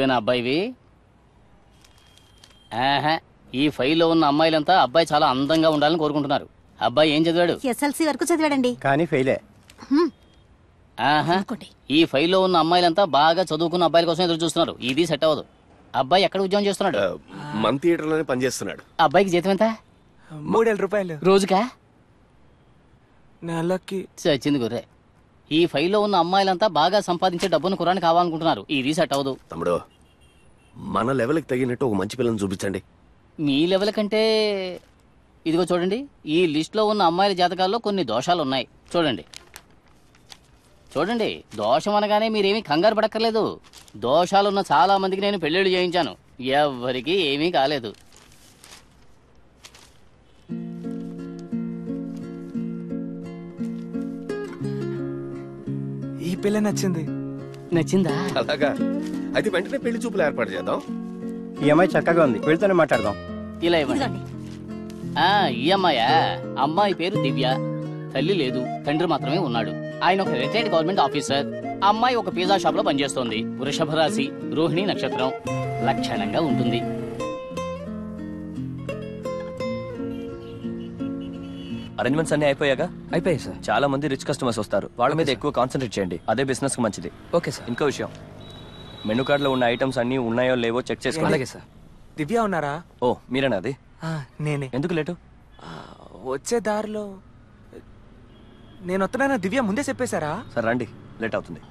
నువ్వేనా అబ్బాయివి ఆహా ఈ ఫైల్లో ఉన్న అమ్మాయిలంతా అబ్బాయి చాలా అందంగా ఉండాలని కోరుకుంటున్నారు అబ్బాయి ఏం చదివాడు ఎస్ఎల్సి వరకు చదివాడండి కానీ ఫెయిలే ఆహా ఈ ఫైల్లో ఉన్న అమ్మాయిలంతా బాగా చదువుకున్న అబ్బాయిల కోసం ఎదురు చూస్తున్నారు ఇది సెట్ అవ్వదు అబ్బాయి ఎక్కడ ఉద్యోగం చేస్తున్నాడు మన థియేటర్లోనే పనిచేస్తున్నాడు అబ్బాయికి జీతం ఎంత మూడేళ్ళ రూపాయలు రోజుకా నెలకి చచ్చింది గుర్రే ఈ ఫైల్లో ఉన్న అమ్మాయిలంతా బాగా సంపాదించే డబ్బును కురాని కావాలనుకుంటున్నారు ఇది సెట్ అవ్వదు తమ్ముడు మన లెవెల్కి తగినట్టు ఒక మంచి పిల్లని చూపించండి మీ లెవెల్ కంటే ఇదిగో చూడండి ఈ లిస్ట్లో ఉన్న అమ్మాయిల జాతకాల్లో కొన్ని దోషాలు ఉన్నాయి చూడండి చూడండి దోషం అనగానే మీరేమీ కంగారు పడక్కర్లేదు దోషాలున్న చాలా మందికి నేను పెళ్ళిళ్ళు చేయించాను ఎవ్వరికీ ఏమీ కాలేదు ఈ పిల్ల నచ్చింది నచ్చిందా అలాగా అయితే వెంటనే పెళ్లి చూపులు ఏర్పాటు చేద్దాం ఈ అమ్మాయి చక్కగా ఉంది వీళ్ళతోనే మాట్లాడదాం ఇలా ఇవ్వండి ఆ, ఈ అమ్మాయా అమ్మాయి పేరు దివ్య తల్లి లేదు తండ్రి మాత్రమే ఉన్నాడు ఆయన ఒక రిటైర్డ్ గవర్నమెంట్ ఆఫీసర్ అమ్మాయి ఒక పిజ్జా షాప్ లో పనిచేస్తోంది వృషభ రాశి రోహిణి నక్షత్రం లక్షణంగా ఉంటుంది అరేంజ్మెంట్స్ అన్ని అయిపోయాగా అయిపోయాయి సార్ చాలా మంది రిచ్ కస్టమర్స్ వస్తారు వాళ్ళ మీద ఎక్కువ కాన్సన్ట్రేట్ చేయండి అదే బిజినెస్ కి మంచిది ఓకే సార్ ఇంకో విషయం మెనూ కార్డ్ లో ఉన్న ఐటమ్స్ అన్ని ఉన్నాయో లేవో చెక్ చేసుకోండి అలాగే సార్ దివ్య ఉన్నారా ఓ మీరేనా అది ఆ, నేనే ఎందుకు లేటు ఆ, వచ్చే దారిలో నేను వస్తున్నానా దివ్య ముందే చెప్పేశారా సరే రండి లేట్ అవుతుంది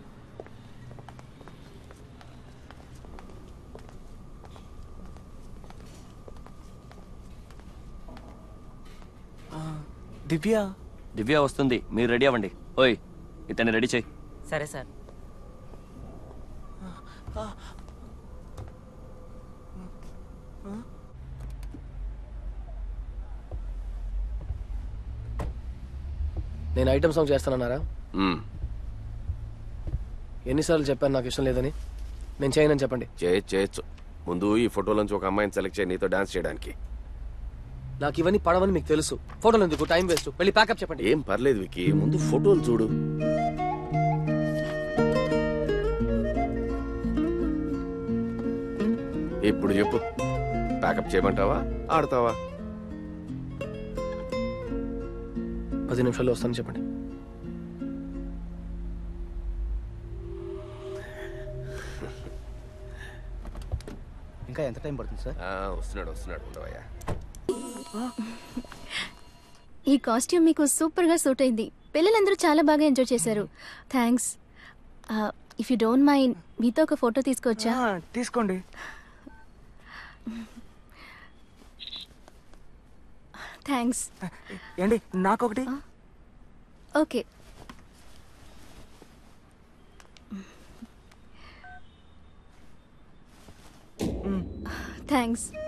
దివ్య దివ్య వస్తుంది మీరు రెడీ అవ్వండి ఓయ్ ఇతన్ని రెడీ చేయి సరే సార్ నేను ఐటమ్ సాంగ్ చేస్తానన్నారా మ్మ్. ఎన్నిసార్లు చెప్పాను నాకు ఇష్టం లేదని నేను చేయనని చెప్పండి చేయొచ్చు చేయొచ్చు ముందు ఈ ఫోటోలోంచి ఒక అమ్మాయిని సెలెక్ట్ చేయి నీతో డాన్స్ చేయడానికి నాకు ఇవన్నీ పడవని మీకు తెలుసు ఫోటోలు ఎందుకు టైం వేస్ట్ వెళ్ళి ప్యాకప్ చెప్పండి ఏం పర్లేదు వికి ముందు ఫోటోలు చూడు ఇప్పుడు చెప్పు ప్యాకప్ చేయమంటావా ఆడతావా పది నిమిషాల్లో వస్తాను చెప్పండి ఇంకా ఎంత టైం పడుతుంది సార్ ఆ, వస్తున్నాడు వస్తున్నాడు ఉండవయ్యా ఈ కాస్ట్యూమ్ మీకు సూపర్ గా సూట్ అయింది పిల్లలందరూ చాలా బాగా ఎంజాయ్ చేశారు thanks if you don't mind మీతో ఒక ఫోటో తీసుకోవచ్చా ఆ, తీసుకోండి థ్యాంక్స్ ఏంటి నాకొకటి ఓకే థ్యాంక్స్